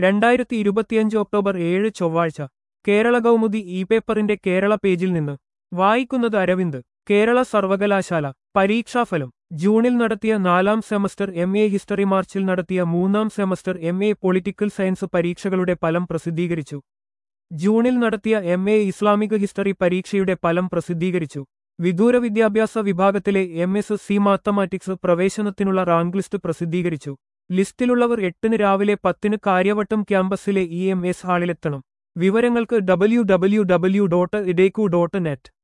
രണ്ടായിരത്തി ഇരുപത്തിയഞ്ച് ഒക്ടോബർ ഏഴ് ചൊവ്വാഴ്ച കേരള കൗമുദി ഇ പേപ്പറിന്റെ കേരള പേജിൽ നിന്ന് വായിക്കുന്നത് അരവിന്ദ് കേരള സർവകലാശാല പരീക്ഷാഫലം ജൂണിൽ നടത്തിയ നാലാം സെമസ്റ്റർ എം എ ഹിസ്റ്ററി മാർച്ചിൽ നടത്തിയ മൂന്നാം semester M A political science പരീക്ഷകളുടെ ഫലം പ്രസിദ്ധീകരിച്ചു ജൂണിൽ നടത്തിയ എം എ ഇസ്ലാമിക് ഹിസ്റ്ററി പരീക്ഷയുടെ ഫലം പ്രസിദ്ധീകരിച്ചു വിദൂര വിദ്യാഭ്യാസ വിഭാഗത്തിലെ എം എസ് സി മാത്തമാറ്റിക്സ് പ്രവേശനത്തിനുള്ള റാങ്ക് ലിസ്റ്റ് പ്രസിദ്ധീകരിച്ചു ലിസ്റ്റിലുള്ളവർ എട്ടിന് രാവിലെ പത്തിന് കാര്യവട്ടം ക്യാമ്പസിലെ ഇ എം എസ് ഹാളിലെത്തണം വിവരങ്ങൾക്ക് ഡബ്ല്യു ഡബ്ല്യു ഡബ്ല്യു ഡോട്ട് ഇഡേക്കു ഡോട്ട് നെറ്റ്